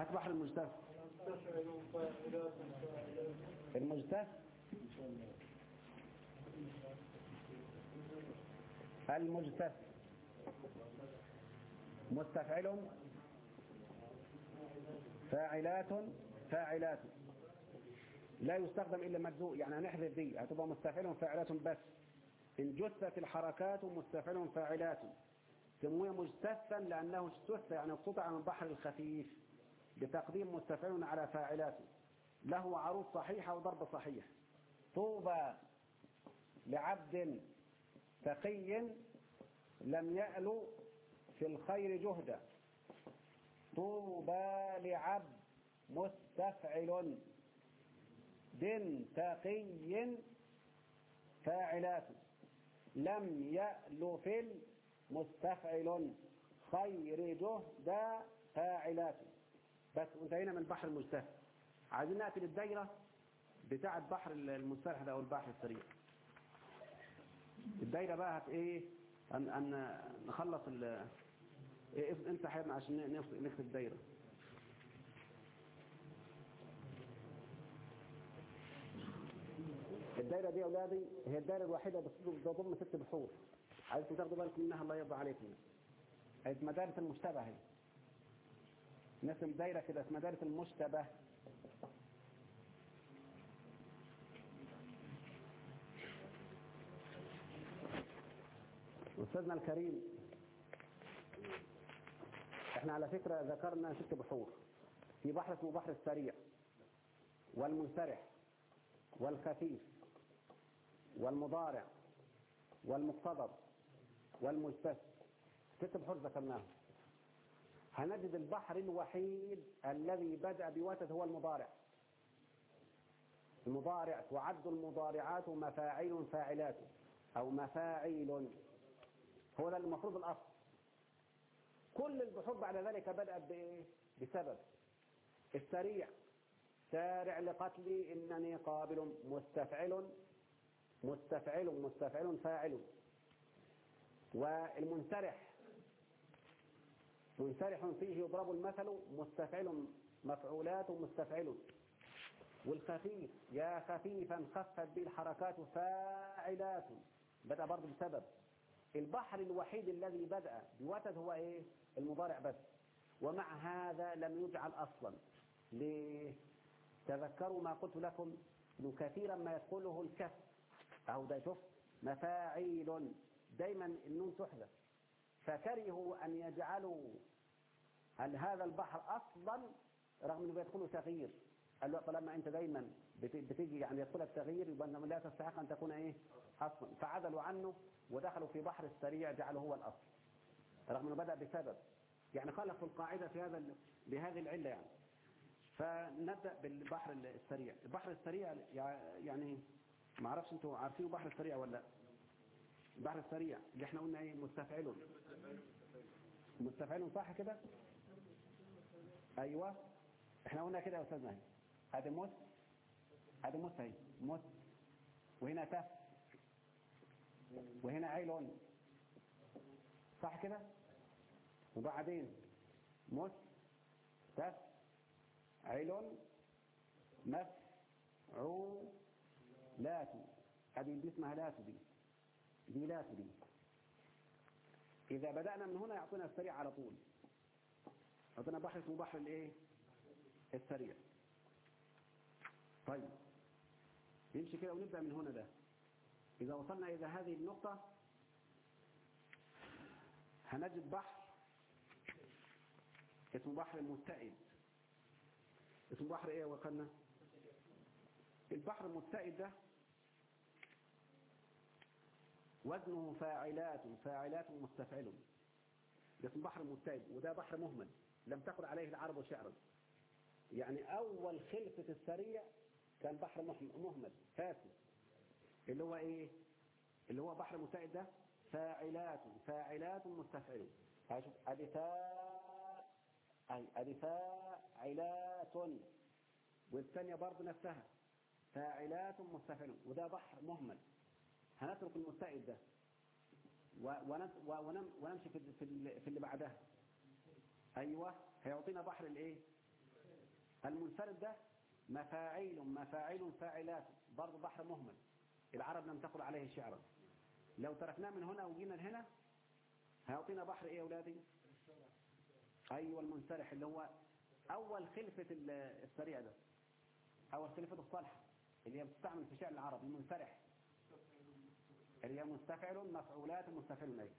هات بحر المجتث مستفعل فاعلات فاعلات المجتث المجتث مستفعل فاعلات فاعلات لا يستخدم إلا مجزوء يعني هنحذف دي هتبقى مستفعل فاعلات بس إن جثت الحركات مستفعل فاعلات سموه مجتثا لأنه اجتث يعني قطع من بحر الخفيف بتقديم مستفعل على فاعلات له عروض صحيحة وضرب صحيح طوبى لعبد تقي لم يألو في الخير جهدا طوبى لعبد مستفعل دن تقي فاعلات لم يألو في المستفعل خير جهدا فاعلات بس انتهينا من البحر المجتهد عايزين نأتي للدايرة بتاعة بحر المسترح ده او البحر السريع الدايرة بقى هت ايه ان, أن نخلص ال إيه انت حياتنا عشان نكتب نكتب الدايرة الدايرة دي يا أولادي هي الدايرة الوحيدة بس تضم ست بحور عايزكم تاخدوا بالكم منها الله يرضى عليكم هي اسمها دايرة المشتبه هي نسم دايرة كده اسمها دايرة المشتبه أستاذنا الكريم احنا على فكرة ذكرنا ست بحور في بحر اسمه بحر السريع والمنسرح والخفيف والمضارع والمقتضب والمجتث ست بحور ذكرناهم هنجد البحر الوحيد الذي بدأ بوتد هو المضارع المضارع تعد المضارعات مفاعيل فاعلات أو مفاعيل هو ده المفروض الأصل كل البحور بعد ذلك بدأت بإيه؟ بسبب السريع سارع لقتلي إنني قابل مستفعل مستفعل مستفعل فاعل والمنسرح منسرح فيه يضرب المثل مستفعل مفعولات مستفعل والخفيف يا خفيفا خفت به الحركات فاعلات بدأ برضه بسبب البحر الوحيد الذي بدأ بوتد هو ايه المضارع بس ومع هذا لم يجعل اصلا ليه تذكروا ما قلت لكم انه كثيرا ما يدخله الكف اهو ده شوف مفاعيل دايما النون تحذف فكرهوا ان يجعلوا أن هذا البحر اصلا رغم انه بيدخله تغيير قال له طالما انت دايما بتيجي يعني يدخلك تغيير يبقى انه لا تستحق ان تكون ايه اصلا فعدلوا عنه ودخلوا في بحر السريع جعله هو الاصل رغم انه بدا بسبب يعني خالفوا القاعده في هذا بهذه العله يعني فنبدا بالبحر السريع البحر السريع يعني ما اعرفش انتوا عارفين البحر السريع ولا لا البحر السريع اللي احنا قلنا ايه مستفعل مستفعل صح كده ايوه احنا قلنا كده يا استاذنا اهي هذا مس هذا مس اهي مس وهنا تف وهنا عيل صح كده وبعدين مس تف عيل مفعو لات هذه دي اسمها لات دي دي لات دي إذا بدأنا من هنا يعطينا السريع على طول يعطينا بحر اسمه بحر الايه السريع طيب نمشي كده ونبدأ من هنا ده إذا وصلنا إلى هذه النقطة هنجد بحر اسمه بحر المتئد اسمه بحر ايه وصلنا البحر المتئد ده وزنه فاعلات فاعلات مستفعل ده اسمه بحر متئد وده بحر مهمل لم تقل عليه العرب شعرا يعني أول خلفة السريع كان بحر مهمل فاسد اللي هو إيه اللي هو بحر متئد ده فاعلات فاعلات مستفعل هشوف أدي فاء أي أدي فاعلات والثانية برضه نفسها فاعلات مستفعل وده بحر مهمل هنترك المستئد ده ونمشي في في اللي بعدها ايوه هيعطينا بحر الايه المنفرد ده مفاعيل مفاعيل فاعلات برضه بحر مهمل العرب لم تقل عليه شعرا لو تركناه من هنا وجينا لهنا هيعطينا بحر ايه يا اولادي ايوه المنسرح اللي هو اول خلفة ال- السريع ده اول خلفة الصالحة اللي هي بتستعمل في شعر العرب المنسرح اللي هي مستفعل مفعولات مستفعل ايه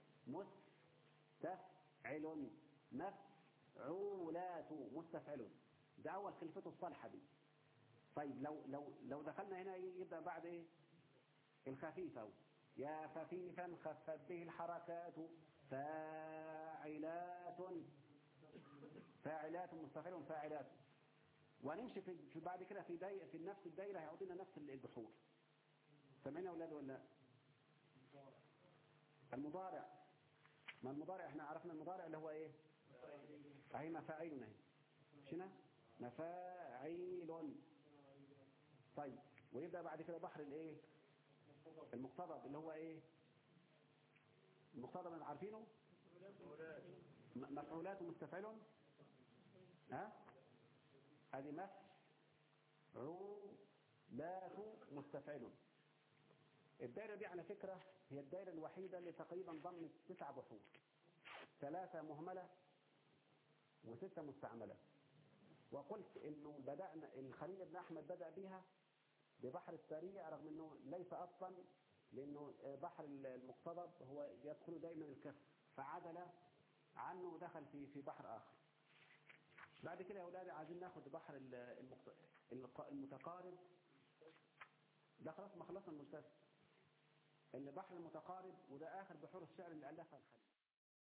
مستفعل مفعولات مستفعل ده اول خلفته الصالحة دي طيب لو لو لو دخلنا هنا يبدأ بعد ايه الخفيف أو يا خفيفا خفت به الحركات فاعلات فاعلات مستقل فاعلات ونمشي في في بعد كده في داي في نفس الدايره هيعطينا نفس البحور سامعين يا اولاد ولا لا؟ المضارع ما المضارع احنا عرفنا المضارع اللي هو ايه اهي مفاعيل اهي شنا مفاعيل طيب ويبدأ بعد كده بحر الايه المقتضب اللي هو ايه المقتضب اللي عارفينه م- مفعولات ومستفعل ها هذه مفعولات مستفعل الدائرة دي على فكرة هي الدائرة الوحيدة اللي تقريبا ضمت تسع بحور ثلاثة مهملة وستة مستعملة وقلت انه بدأنا الخليل بن احمد بدأ بها ببحر السريع رغم انه ليس اصلا لانه بحر المقتضب هو يدخل دائما الكف فعدل عنه ودخل في في بحر اخر بعد كده يا اولادي عايزين ناخد بحر المقت- الق- المتقارب ده خلاص ما خلصنا المستشفى البحر المتقارب وده اخر بحور الشعر اللي الفها الخليل